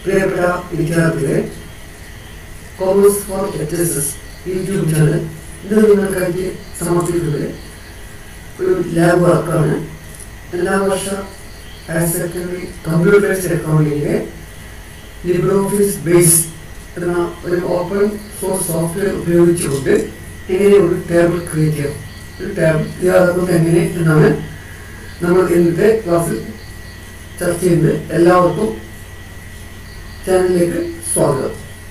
പ്രിയപ്പെട്ട വിദ്യാർത്ഥികളെ commerce for H S S YouTube channel ഇന്ന് നിങ്ങൾക്കായിട്ട് സമർപ്പിക്കുന്നത് ഒരു ലാബ് വർക്കാണ് എല്ലാ വർഷ ഹയർ സെക്കൻഡറി കമ്പ്യൂട്ടർ ബേസ്ഡ് അക്കൗണ്ടിങ്ങിലെ ലിബ്രെ ഓഫീസ് ബേസ് എന്ന ഒരു ഓപ്പൺ സോഴ്സ് സോഫ്റ്റ്വെയർ ഉപയോഗിച്ചുകൊണ്ട് എങ്ങനെ ഒരു ടേബിൾ ക്രിയേറ്റ് ചെയ്യാം ഒരു ടേബിൾ തയ്യാറാക്കുന്നത് എങ്ങനെ എന്നാണ് നമ്മൾ ഇന്നത്തെ ക്ലാസ്സിൽ ചർച്ച ചെയ്യുന്നത് എല്ലാവർക്കും ചാനലിലേക്ക് സ്വാഗതം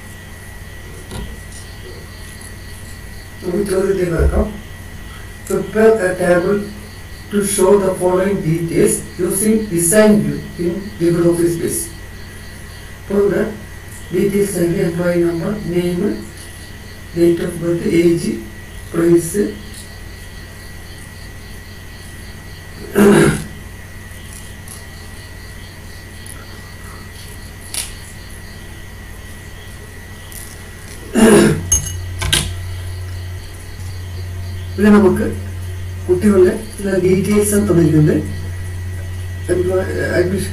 നമുക്ക് ചോദ്യത്തിലേക്ക് കിടക്കാം prepare a table to show the following details using design view in LibreOffice Base. ഇപ്പോൾ ഇവിടെ ഡീറ്റെയിൽസ് ആയിട്ട് employee number name date of birth age price പിന്നെ നമുക്ക് കുട്ടികളുടെ ചില ഡീറ്റെയിൽസ് തന്നിരിക്കുന്നത് അഡ്മിഷൻ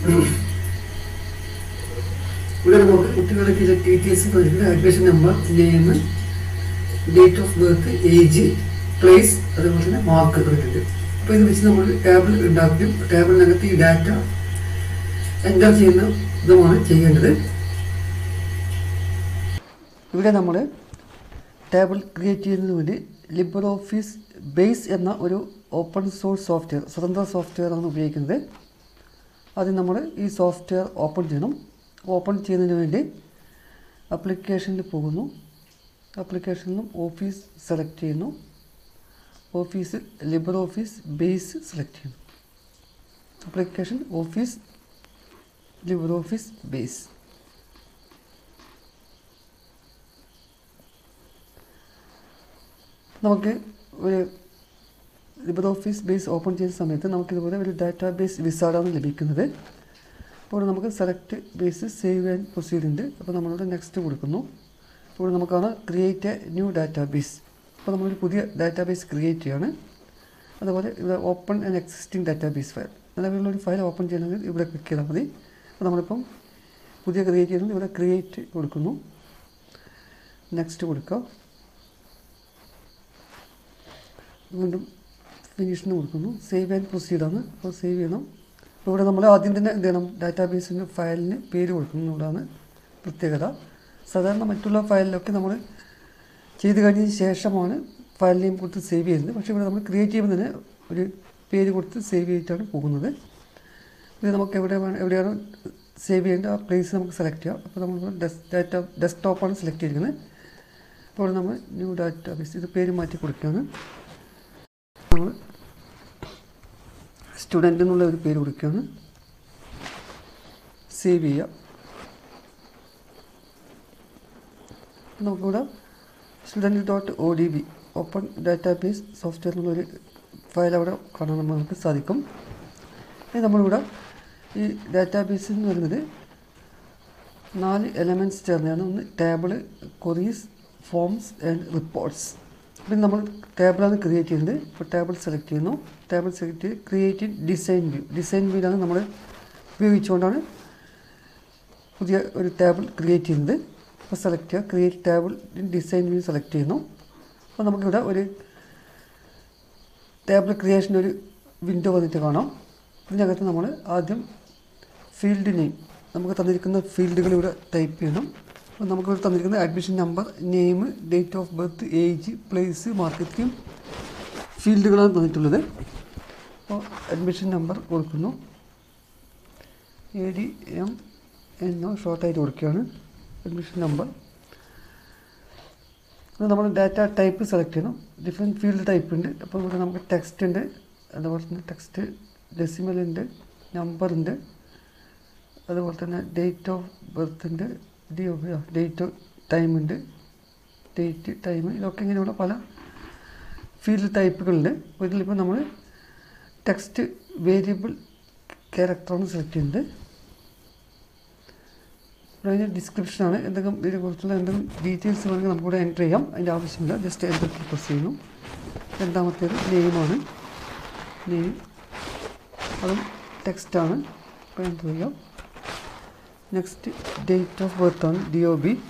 ഇവിടെ നമുക്ക് കുട്ടികളുടെ ചില ഡീറ്റെയിൽസ് തന്നിരിക്കുന്നത് admission number name date of birth age place അതുപോലെ തന്നെ മാർക്ക് തന്നിട്ടുണ്ട് അപ്പോൾ ഇത് വെച്ച് നമ്മൾ ടേബിൾ ഉണ്ടാക്കും ടേബിളിനകത്ത് ഈ ഡാറ്റ എൻ്റർ ചെയ്യുന്ന ഇതുമാണ് ചെയ്യേണ്ടത് ഇവിടെ നമ്മൾ ടേബിൾ ക്രിയേറ്റ് ചെയ്യുന്നതിന് വേണ്ടി ലിബർ ഓഫീസ് ബേസ് എന്ന ഒരു ഓപ്പൺ സോഴ്സ് സോഫ്റ്റ്വെയർ സ്വതന്ത്ര സോഫ്റ്റ്വെയർ ആണ് ഉപയോഗിക്കുന്നത് ആദ്യം നമ്മൾ ഈ സോഫ്റ്റ്വെയർ ഓപ്പൺ ചെയ്യണം ഓപ്പൺ ചെയ്യുന്നതിന് വേണ്ടി ആപ്ലിക്കേഷനിൽ പോകുന്നു ആപ്ലിക്കേഷനിലും ഓഫീസ് സെലക്ട് ചെയ്യുന്നു ഓഫീസിൽ ലിബർ ഓഫീസ് ബേസ് സെലക്ട് ചെയ്യുന്നു application office LibreOffice base നമുക്ക് ഒരു ലിബർ ഓഫീസ് ബേസ് ഓപ്പൺ ചെയ്യുന്ന സമയത്ത് നമുക്ക് ഇതുപോലെ ഒരു ഡാറ്റാ ബേസ് വിസാർഡാണ് ലഭിക്കുന്നത് അപ്പോൾ നമുക്ക് select base save and proceed ഉണ്ട് അപ്പോൾ നമ്മളിവിടെ നെക്സ്റ്റ് കൊടുക്കുന്നു അപ്പോൾ നമുക്കാണ് create a new database അപ്പോൾ നമ്മളൊരു പുതിയ ഡാറ്റാ ബേസ് ക്രിയേറ്റ് ചെയ്യാണ് അതുപോലെ ഇവിടെ open an existing database file നിലവിലുള്ള ഒരു ഫയൽ ഓപ്പൺ ചെയ്യണമെങ്കിൽ ഇവിടെ ക്ലിക്ക് ചെയ്താൽ മതി അപ്പോൾ നമ്മളിപ്പം പുതിയ ക്രിയേറ്റ് ചെയ്യുന്നത് ഇവിടെ ക്രിയേറ്റ് കൊടുക്കുന്നു നെക്സ്റ്റ് കൊടുക്കുക വീണ്ടും ഫിനിഷിന് കൊടുക്കുന്നു സേവ് ആൻഡ് പ്രൊസീഡ് ആണ് അപ്പോൾ സേവ് ചെയ്യണം അപ്പോൾ ഇവിടെ നമ്മൾ ആദ്യം തന്നെ എന്ത് ചെയ്യണം ഡാറ്റാബേസിൻ്റെ ഫയലിന് പേര് കൊടുക്കുന്നതാണ് പ്രത്യേകത സാധാരണ മറ്റുള്ള ഫയലിലൊക്കെ നമ്മൾ ചെയ്ത് കഴിഞ്ഞതിന് ശേഷമാണ് ഫയൽ നെയിം കൊടുത്ത് സേവ് ചെയ്യുന്നത് പക്ഷേ ഇവിടെ നമ്മൾ ക്രിയേറ്റ് ചെയ്യുമ്പോൾ തന്നെ ഒരു പേര് കൊടുത്ത് സേവ് ചെയ്തിട്ടാണ് പോകുന്നത് ഇത് നമുക്ക് എവിടെ വേണം എവിടെയാണ് സേവ് ചെയ്യേണ്ട ആ പ്ലേസ് നമുക്ക് സെലക്ട് ചെയ്യാം അപ്പോൾ നമ്മൾ ഡെസ് ഡാറ്റ ഡെസ്ക്ടോപ്പാണ് സെലക്ട് ചെയ്തിരിക്കുന്നത് അപ്പോൾ നമ്മൾ ന്യൂ ഡാറ്റാബേസ് ഇത് പേര് മാറ്റി കൊടുക്കുകയാണ് നമ്മൾ സ്റ്റുഡൻ്റ് എന്നുള്ള ഒരു പേര് കൊടുക്കുകയാണ് സേവ് ചെയ്യുക നമുക്കിവിടെ student dot O D B open database software എന്നുള്ളൊരു ഫയൽ അവിടെ കാണാൻ നമുക്ക് സാധിക്കും ഇനി നമ്മളിവിടെ ഈ ഡാറ്റാബേസ് എന്ന് പറയുന്നത് നാല് എലമെൻറ്റ്സ് ചേർന്നതാണ് ഒന്ന് table queries forms and reports പിന്നെ നമ്മൾ ടേബിളാണ് ക്രിയേറ്റ് ചെയ്യുന്നത് ഇപ്പോൾ ടേബിൾ സെലക്ട് ചെയ്യുന്നു ടേബിൾ സെലക്ട് ചെയ്ത് ക്രിയേറ്റ് ഡിസൈൻ വ്യൂ ഡിസൈൻ വ്യൂലാണ് നമ്മൾ ഉപയോഗിച്ചുകൊണ്ടാണ് പുതിയ ഒരു ടേബിൾ ക്രിയേറ്റ് ചെയ്യുന്നത് അപ്പോൾ സെലക്ട് ചെയ്യുക create table design view select ചെയ്യുന്നു അപ്പോൾ നമുക്കിവിടെ ഒരു ടേബിൾ ക്രിയേഷൻ ഒരു വിൻഡോ വന്നിട്ട് കാണാം ഇതിനകത്ത് നമ്മൾ ആദ്യം ഫീൽഡ് നെയിം നമുക്ക് തന്നിരിക്കുന്ന ഫീൽഡുകൾ ഇവിടെ ടൈപ്പ് ചെയ്യണം അപ്പോൾ നമുക്ക് ഇവിടെ തന്നിരിക്കുന്ന admission number name date of birth age place marketing ഫീൽഡുകളാണ് തന്നിട്ടുള്ളത് അപ്പോൾ അഡ്മിഷൻ നമ്പർ കൊടുക്കുന്നു എ ഡി എം എന്നോ ഷോർട്ടായിട്ട് കൊടുക്കുകയാണ് അഡ്മിഷൻ നമ്പർ അത് നമ്മൾ ഡാറ്റ ടൈപ്പ് സെലക്ട് ചെയ്യണം ഡിഫറെൻറ്റ് ഫീൽഡ് ടൈപ്പ് ഉണ്ട് അപ്പോൾ ഇവിടെ നമുക്ക് ടെക്സ്റ്റ് ഉണ്ട് അതുപോലെ തന്നെ ടെക്സ്റ്റ് ഡെസിമൽ ഉണ്ട് നമ്പർ ഉണ്ട് അതുപോലെ തന്നെ ഡേറ്റ് ഓഫ് ബർത്ത് ഉണ്ട് ഡി ഓഫ് ഡേറ്റ് ടൈം ഉണ്ട് ഡേറ്റ് ടൈം ഇതൊക്കെ ഇങ്ങനെയുള്ള പല ഫീൽഡ് ടൈപ്പുകളുണ്ട് ഇതിലിപ്പോൾ നമ്മൾ ടെക്സ്റ്റ് വേരിയബിൾ ക്യാരക്ടറാണ് സെലക്ട് ചെയ്യുന്നത് അതിൻ്റെ ഡിസ്ക്രിപ്ഷനാണ് എന്തെങ്കിലും ഇതിനെക്കുറിച്ചുള്ള എന്തെങ്കിലും ഡീറ്റെയിൽസ് വേണമെങ്കിൽ നമുക്കിവിടെ എൻ്റർ ചെയ്യാം അതിൻ്റെ ആവശ്യമില്ല ജസ്റ്റ് എൻ്റർ പ്രസ് ചെയ്യുന്നു രണ്ടാമത്തേത് നെയിമാണ് നെയിം അതും ടെക്സ്റ്റാണ് അപ്പോൾ എൻ്റർ ചെയ്യാം നെക്സ്റ്റ് ഡേറ്റ് ഓഫ് ബർത്ത് ആണ് D O B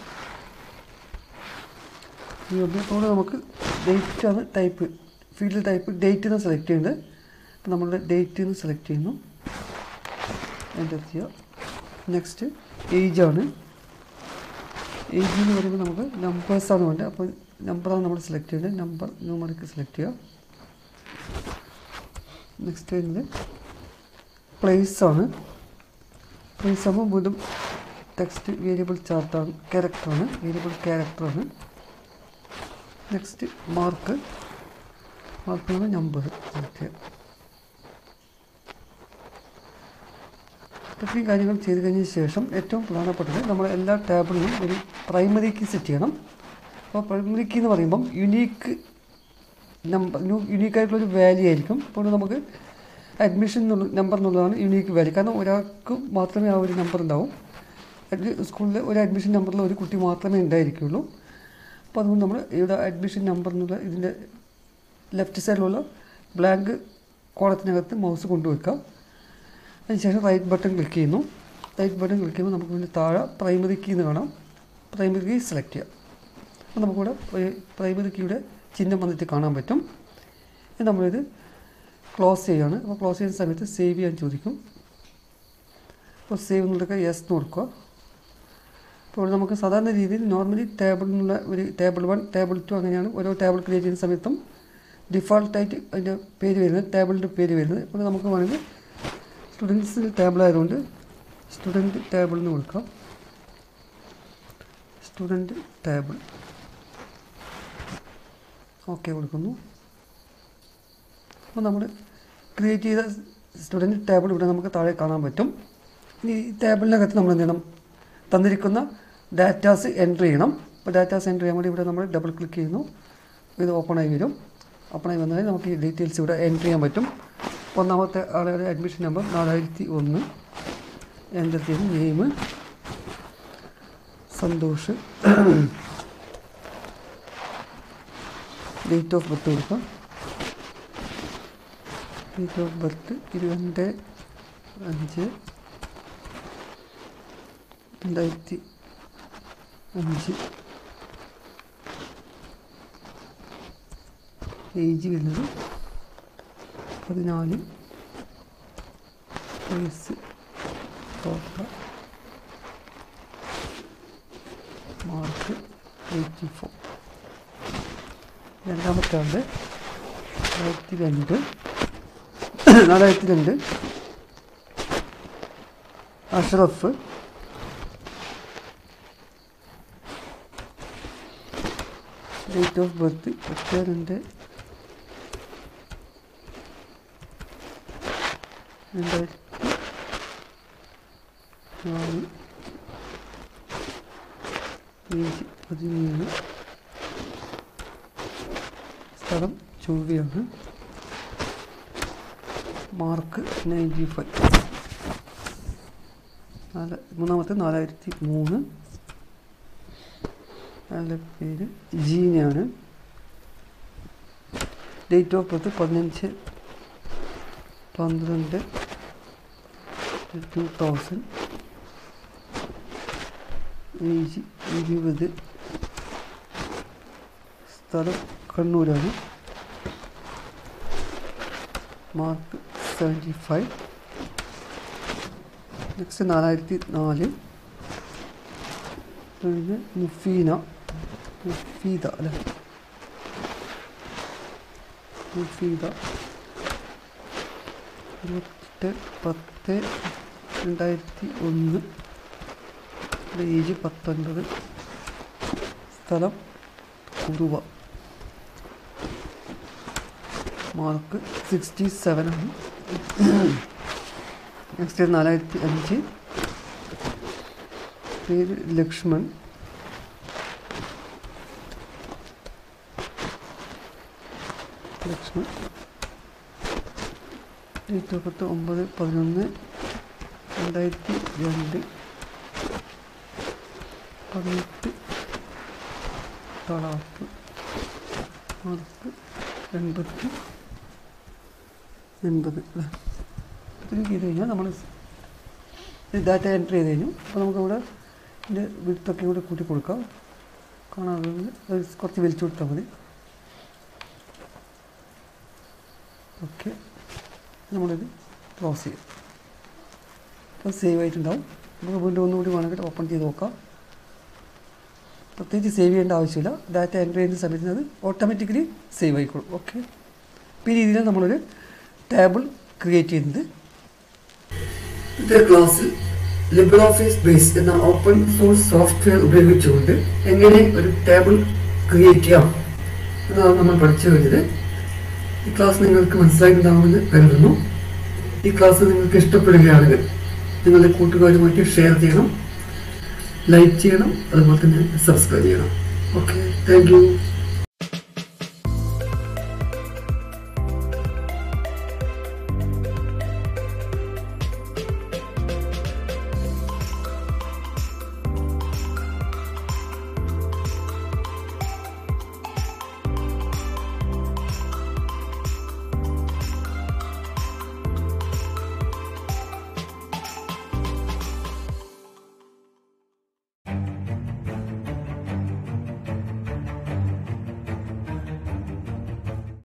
D O B അപ്പോൾ നമുക്ക് ഡേറ്റ് ആണ് ടൈപ്പ് ഫീൽഡ് ടൈപ്പ് ഡേറ്റ് എന്ന് സെലക്ട് ചെയ്യുന്നത് അപ്പോൾ നമ്മളുടെ ഡേറ്റ് എന്ന് സെലക്ട് ചെയ്യുന്നു എൻ്റർ ചെയ്യുക നെക്സ്റ്റ് ഏജ് ആണ് ഏജ് എന്ന് പറയുമ്പോൾ നമുക്ക് നമ്പേഴ്സാണ് വേണ്ടത് അപ്പോൾ നമ്പറാണ് നമ്മൾ സെലക്ട് ചെയ്യേണ്ടത് നമ്പർ ന്യൂമറിക്ക് സെലക്ട് ചെയ്യുക നെക്സ്റ്റ് വരുന്നത് പ്ലേസ് ആണ് പ്ലേസ് ആകുമ്പോൾ വീണ്ടും ടെക്സ്റ്റ് വേരിയബിൾ ചാർട്ടാണ് ക്യാരക്ടറാണ് വേരിയബിൾ ക്യാരക്ടറാണ് നെക്സ്റ്റ് മാർക്ക് മാർക്കാണ് നമ്പർ സെലക്ട് ചെയ്യുക ഇത്രയും കാര്യങ്ങൾ ചെയ്ത് കഴിഞ്ഞ ശേഷം ഏറ്റവും പ്രധാനപ്പെട്ടത് നമ്മൾ എല്ലാ ടാബിളിലും ഒരു പ്രൈമറി കീ സെറ്റ് ചെയ്യണം അപ്പോൾ പ്രൈമറി കീ എന്ന് പറയുമ്പം യുണീക്ക് നമ്പർ യുണീക്ക് ആയിട്ടുള്ളൊരു വാല്യൂ ആയിരിക്കും അപ്പോൾ നമുക്ക് അഡ്മിഷൻ എന്നുള്ള നമ്പർ എന്നുള്ളതാണ് യുണീക്ക് വാല്യൂ കാരണം ഒരാൾക്ക് മാത്രമേ ആ ഒരു നമ്പർ ഉണ്ടാവും സ്കൂളിൽ ഒരു അഡ്മിഷൻ നമ്പറിൽ ഒരു കുട്ടി മാത്രമേ ഉണ്ടായിരിക്കുള്ളൂ അപ്പോൾ അതുകൊണ്ട് നമ്മൾ ഇവിടെ അഡ്മിഷൻ നമ്പർ എന്നുള്ള ഇതിൻ്റെ ലെഫ്റ്റ് സൈഡിലുള്ള ബ്ലാങ്ക് കോളത്തിനകത്ത് മൗസ് കൊണ്ടുവയ്ക്കാം അതിനുശേഷം റൈറ്റ് ബട്ടൺ ക്ലിക്ക് ചെയ്യുന്നു റൈറ്റ് ബട്ടൺ ക്ലിക്ക് ചെയ്യുമ്പോൾ നമുക്ക് ഇതിൻ്റെ താഴെ പ്രൈമറി കീ എന്ന് കാണാം പ്രൈമറി കീ സെലക്ട് ചെയ്യാം അപ്പോൾ നമുക്കിവിടെ പ്രൈമറി കീയുടെ ചിഹ്നം വന്നിട്ട് കാണാൻ പറ്റും ഇനി നമ്മളിത് ക്ലോസ് ചെയ്യുകയാണ് അപ്പോൾ ക്ലോസ് ചെയ്യുന്ന സമയത്ത് സേവ് ചെയ്യാൻ ചോദിക്കും അപ്പോൾ സേവ് എന്നുള്ളതൊക്കെ യെസ് എന്ന് കൊടുക്കുക അപ്പോൾ ഇവിടെ നമുക്ക് സാധാരണ രീതിയിൽ നോർമലി ടേബിളിൽ നിന്നുള്ള ഒരു ടേബിൾ വൺ ടേബിൾ ടു അങ്ങനെയാണ് ഓരോ ടേബിൾ ക്രിയേറ്റ് ചെയ്യുന്ന സമയത്തും ഡിഫോൾട്ടായിട്ട് അതിൻ്റെ പേര് വരുന്നത് ടേബിളിൻ്റെ പേര് വരുന്നത് അപ്പോൾ നമുക്ക് വേണമെങ്കിൽ സ്റ്റുഡൻസിൻ്റെ ടേബിൾ ആയതുകൊണ്ട് സ്റ്റുഡൻറ്റ് ടേബിൾ എന്ന് കൊടുക്കാം സ്റ്റുഡൻറ്റ് ടേബിൾ ഓക്കെ കൊടുക്കുന്നു അപ്പോൾ നമ്മൾ ക്രിയേറ്റ് ചെയ്ത സ്റ്റുഡൻറ്റ് ടേബിൾ ഇവിടെ നമുക്ക് താഴെ കാണാൻ പറ്റും ഇനി ഈ ടേബിളിനകത്ത് നമ്മൾ എന്ത് ചെയ്യണം തന്നിരിക്കുന്ന ഡാറ്റാസ് എൻ്റർ ചെയ്യണം അപ്പോൾ ഡാറ്റാസ് എൻ്റർ ചെയ്യാൻ വേണ്ടി ഇവിടെ നമ്മൾ ഡബിൾ ക്ലിക്ക് ചെയ്യുന്നു ഇത് ഓപ്പൺ ആയി വരും ഓപ്പൺ ആയി വന്നാൽ നമുക്ക് ഈ ഡീറ്റെയിൽസ് ഇവിടെ എൻ്റർ ചെയ്യാൻ പറ്റും ഒന്നാമത്തെ ആളുടെ അഡ്മിഷൻ നമ്പർ നാലായിരത്തി ഒന്ന് എൻ്റർ ചെയ്ത് name Santhosh date of birth കൊടുക്കാം ഡേറ്റ് ഓഫ് ബർത്ത് ഇരുപത് അഞ്ച് രണ്ടായിരത്തി അഞ്ച് ഏജ് വരുന്നത് പതിനാല് വയസ്സ് തോട്ട മാർക്ക് എയ്റ്റി ഫോർ രണ്ടാമത്തെ ആളുടെ ആയിരത്തി രണ്ട് നാലായിരത്തി രണ്ട് അഷ്റഫ് ഡേറ്റ് ഓഫ് ബർത്ത് എട്ട് രണ്ട് രണ്ടായിരത്തി നാല് ഏജ് പതിമൂന്ന് സ്ഥലം ചൊവ്വയാണ് മാർക്ക് നയൻറ്റി ഫൈവ് നാല് മൂന്നാമത്തെ നാലായിരത്തി മൂന്ന് അയാളുടെ പേര് ജീനയാണ് ഡേറ്റ് ഓഫ് ബർത്ത് പതിനഞ്ച് പന്ത്രണ്ട് ടു തൗസൻഡ് ഏജ് ഇരുപത് സ്ഥലം കണ്ണൂരാണ് മാർക്ക് സെവൻറ്റി ഫൈവ് നെക്സ്റ്റ് നാലായിരത്തി നാല് പിന്നെ മുഫീന മുഫീദ അല്ലേ മുഫീദ ഇരുപത്തെട്ട് പത്ത് രണ്ടായിരത്തി ഒന്ന് ഏജ് പത്തൊൻപത് സ്ഥലം കുറുവ മാർക്ക് സിക്സ്റ്റി സെവൻ ആണ് നെക്സ്റ്റ് നാലായിരത്തി അഞ്ച് പേര് Lakshman Lakshman date of birth ഒമ്പത് പതിനൊന്ന് രണ്ടായിരത്തി രണ്ട് പതിനെട്ട് തളാപ്പ് മാർക്ക് എൺപത്തി എൺപത് ഇത്രയും ചെയ്ത് കഴിഞ്ഞാൽ നമ്മൾ ഇത് ഡാറ്റ എൻട്രി ചെയ്ത് കഴിഞ്ഞു അപ്പോൾ നമുക്കിവിടെ ഇതിൻ്റെ വിടുത്തൊക്കെ കൂടെ കൂട്ടി കൊടുക്കാം കാണാതെ അത് കുറച്ച് വലിച്ചു കൊടുത്താൽ മതി ഓക്കെ നമ്മളിത് ക്ലോസ് ചെയ്യും അപ്പോൾ സേവ് ആയിട്ടുണ്ടാവും നമുക്ക് വീണ്ടും ഒന്നുകൂടി വേണമെങ്കിൽ ഓപ്പൺ ചെയ്ത് നോക്കാം പ്രത്യേകിച്ച് സേവ് ചെയ്യേണ്ട ആവശ്യമില്ല ഡാറ്റ എൻട്രി ചെയ്യുന്ന സമയത്ത് അത് ഓട്ടോമാറ്റിക്കലി സേവ് ആയിക്കോളും ഓക്കെ അപ്പോൾ ഈ രീതിയിൽ നമ്മളൊരു ടേബിൾ ക്രിയേറ്റ് ചെയ്യുന്നത് ഇന്നത്തെ ക്ലാസ്സിൽ ലിബർ ഓഫീസ് ബേസ് എന്ന ഓപ്പൺ സോഴ്സ് സോഫ്റ്റ്വെയർ ഉപയോഗിച്ചുകൊണ്ട് എങ്ങനെ ഒരു ടേബിൾ ക്രിയേറ്റ് ചെയ്യാം എന്നതാണ് നമ്മൾ പഠിച്ചു കഴിഞ്ഞത് ഈ ക്ലാസ് നിങ്ങൾക്ക് മനസ്സിലായിട്ടുണ്ടാവുമെന്ന് കരുതുന്നു ഈ ക്ലാസ് നിങ്ങൾക്ക് ഇഷ്ടപ്പെടുകയാണെങ്കിൽ നിങ്ങളുടെ കൂട്ടുകാരുമായിട്ട് ഷെയർ ചെയ്യണം ലൈക്ക് ചെയ്യണം അതുപോലെ തന്നെ സബ്സ്ക്രൈബ് ചെയ്യണം ഓക്കെ താങ്ക് യു